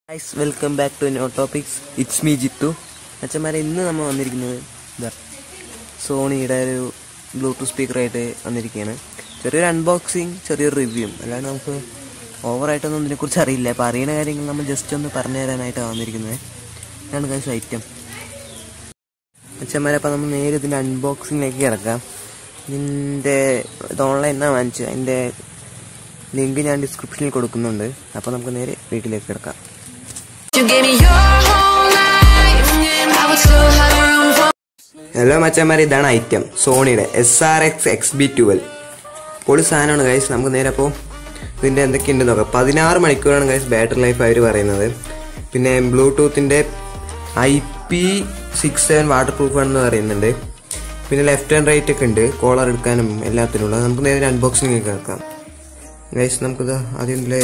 Guys welcome back to no topics it's me Jithu അച്ഛന്മാരെ ഇന്ന് നമ്മൾ വന്നിരിക്കുന്നത് ഇതാ സോണിയുടെ ഒരു ബ്ലൂടൂത്ത് സ്പീക്കറായിട്ട് വന്നിരിക്കുകയാണ് ചെറിയൊരു അൺബോക്സിങ് ചെറിയൊരു റിവ്യൂ അല്ലാണ്ട് നമുക്ക് ഓവറായിട്ടൊന്നും ഇതിനെക്കുറിച്ച് അറിയില്ല അപ്പോൾ അറിയുന്ന കാര്യങ്ങൾ നമ്മൾ ജസ്റ്റ് ഒന്ന് പറഞ്ഞു തരാനായിട്ടാണ് വന്നിരിക്കുന്നത് ഇതാണ് ഗൈസ് ഐറ്റം അച്ഛന്മാരെ അപ്പോൾ നമ്മൾ നേരെ ഇതിൻ്റെ അൺബോക്സിങ്ങിലേക്ക് കിടക്കാം ഇതിൻ്റെ ഇത് ഓൺലൈനിലാണ് വാങ്ങിച്ചത് അതിൻ്റെ ലിങ്ക് ഞാൻ ഡിസ്ക്രിപ്ഷനിൽ കൊടുക്കുന്നുണ്ട് അപ്പോൾ നമുക്ക് നേരെ വീട്ടിലേക്ക് കിടക്കാം You gave me your whole life, I would still have room for. Hello മച്ചന്മാരെ ഇതാണ് ഐറ്റം സോണിയുടെ S R X X B twelve പൊളി സാധനമാണ് ഗൈസ് നമുക്ക് നേരെ അപ്പോൾ ഇതിൻ്റെ എന്തൊക്കെയുണ്ട് നോക്കാം പതിനാറ് മണിക്കൂറാണ് ഗൈസ് ബാറ്ററി ലൈഫ് അവർ പറയുന്നത് പിന്നെ ബ്ലൂടൂത്തിൻ്റെ I P six seven waterproof ആണെന്ന് പറയുന്നുണ്ട് പിന്നെ ലെഫ്റ്റ് ആൻഡ് റൈറ്റ് ഒക്കെ ഉണ്ട് കോളർ എടുക്കാനും എല്ലാത്തിനും ഉള്ളത് നമുക്ക് നേരെ അൺബോക്സിംഗ് കേൾക്കാം ഗൈസ് നമുക്കിത് ആദ്യം ഇതിലെ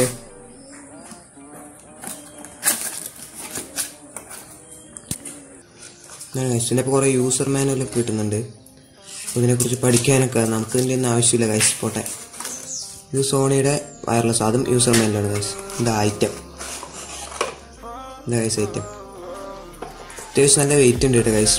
ഗൈസിൻ്റെ ഇപ്പോൾ കുറേ യൂസർ മാനുവലൊക്കെ കിട്ടുന്നുണ്ട് ഇതിനെക്കുറിച്ച് പഠിക്കാനൊക്കെ നമുക്ക് ഇതിൻ്റെ ഒന്നും ആവശ്യമില്ല ഗൈസ് പോട്ടെ ഇത് സോണിയുടെ വയർലെസ് അതും യൂസർ മാനുവലാണ് ഗൈസ് ഇത് ഐറ്റം ഇത് ഗൈസ് ഐറ്റം അത്യാവശ്യം നല്ല വെയിറ്റ് ഉണ്ട് കേട്ടോ ഗൈസ്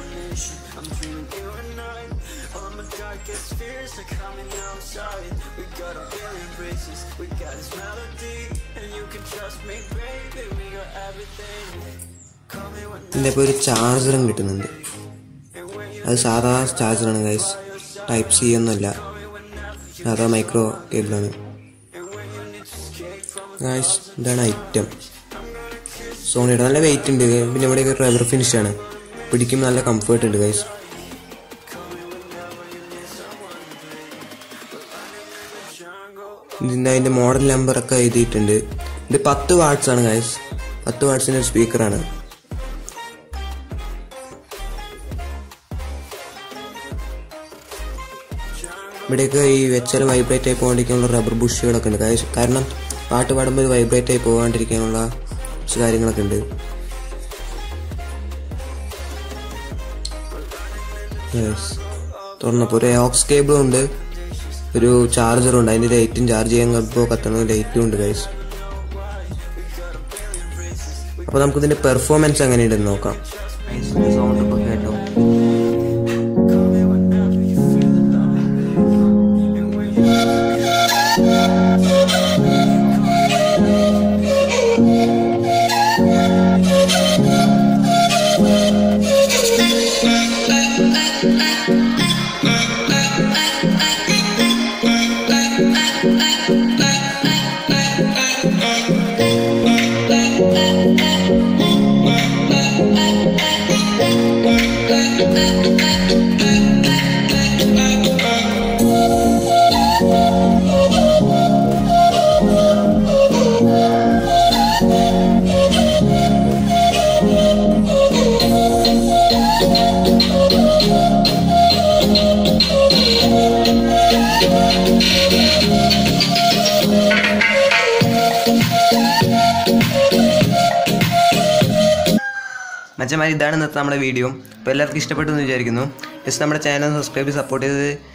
ഇതിൻ്റെ ഇപ്പോൾ ഒരു ചാർജറും കിട്ടുന്നുണ്ട് അത് സാധാ ചാർജറാണ് ഗൈസ് ടൈപ്പ് സി ഒന്നുമല്ല സാധാ മൈക്രോ കേബിളാണ് ഗൈസ് ഇതാണ് ഐറ്റം സോണിയുടെ നല്ല വെയിറ്റ് ഉണ്ട് പിന്നെ ഇവിടെ റബ്ബർ ഫിനിഷ് ആണ് പിടിക്കുമ്പോൾ നല്ല കംഫർട്ട് ഉണ്ട് ഗൈസ് ഇതിൻ്റെ അതിൻ്റെ മോഡൽ നമ്പറൊക്കെ എഴുതിയിട്ടുണ്ട് ഇത് പത്ത് വാട്ട്സ് ആണ് ഗൈസ് പത്ത് വാട്ട്സിൻ്റെ ഒരു സ്പീക്കറാണ് ഇവിടെയൊക്കെ ഈ വെച്ചാൽ വൈബ്രേറ്റ് ആയി പോകാണ്ടിരിക്കാനുള്ള റബ്ബർ ബുഷുകളൊക്കെ ഉണ്ട് കാര്യം- കാരണം പാട്ട് പാടുമ്പോൾ ഇത് വൈബ്രേറ്റ് ആയി പോകാണ്ടിരിക്കാനുള്ള കുറച്ച് കാര്യങ്ങളൊക്കെ ഉണ്ട് Yes. തുറന്നപ്പോൾ ഒരു ഓക്സ് കേബിളും ഉണ്ട് ഒരു ചാർജറും ഉണ്ട് അതിൻ്റെ ലൈറ്റും ചാർജ് ചെയ്യാൻ ഇപ്പോൾ കത്തുന്ന ലൈറ്റും ഉണ്ട് ഗൈസ് അപ്പോൾ നമുക്ക് ഇതിൻ്റെ പെർഫോമൻസ് എങ്ങനെയുണ്ടെന്ന് നോക്കാം സൗണ്ട് ഇപ്പോൾ കേട്ടോ മച്ചന്മാർ ഇതാണ് ഇന്നത്തെ നമ്മുടെ വീഡിയോ അപ്പോൾ എല്ലാവർക്കും ഇഷ്ടപ്പെട്ടു എന്ന് വിചാരിക്കുന്നു ജസ്റ്റ് നമ്മുടെ ചാനൽ സബ്സ്ക്രൈബ് ചെയ്ത് സപ്പോർട്ട് ചെയ്ത്